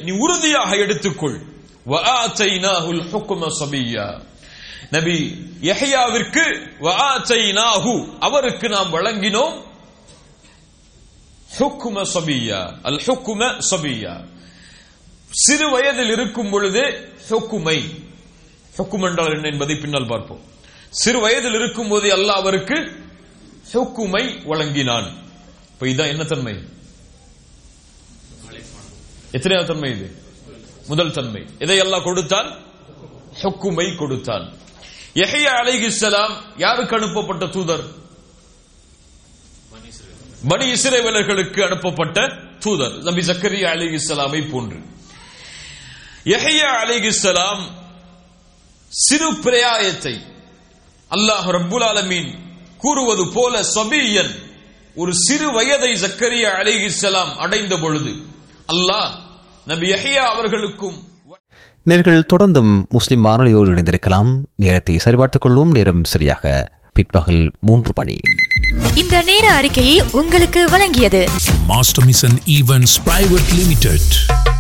நீ உறுதியாக எடுத்துக்கொள் வஆத்தைனாஹுல் ஹுக்ம சபிய்யா நபி யஹ்யாவிற்கு வஆத்தைனாஹு அவருக்கு நாம் வழங்கினோம் ஹுக்ம சபிய்யா அல் ஹுக்ம சபிய்யா சிறு வயதில் இருக்கும் பொழுது ஹுக்குமை ஹுக்கும் என்றால் என்ன என்பதை பின்னால் பார்ப்போம் சிறு வயதில் இருக்கும் போதே அல்லாஹ் அவருக்கு ஹுக்குமை வழங்கினான் இப்ப இதான் என்ன தன்மை எத்தனையாவது தன்மை இது முதல் தன்மை இதை அல்லாஹ் கொடுத்தான் ஹுக்குமை கொடுத்தான் யஹ்யா அலைஹிஸ்ஸலாம் யாருக்கு அனுப்பப்பட்ட தூதர் பனி இஸ்ரேலர்களுக்கு அனுப்பப்பட்ட தூதர் நபி ஜக்கரியா அலைஹிஸ்ஸலாமை போன்று யஹ்யா அலைஹிஸ்ஸலாம் சிறு பிரயாயத்தை அல்லாஹ் ரப்புல் ஆலமீன் கூறுவது போல சபியன் ஒரு சிறு வயதை ஜக்கரியா அலைஹிஸ்ஸலாம் அடைந்த பொழுது அல்லாஹ் நபி யஹ்யா அவர்களுக்கும் நேர்கள் தொடர்ந்தும் முஸ்லிம் வானொலியோடு இணைந்திருக்கலாம் நேரத்தை சரிபார்த்துக் கொள்வோம் நேரம் சரியாக பிற்பகல் மூன்று மணி இந்த நேர அறிக்கையை உங்களுக்கு வழங்கியது Master Mission Events Private Limited.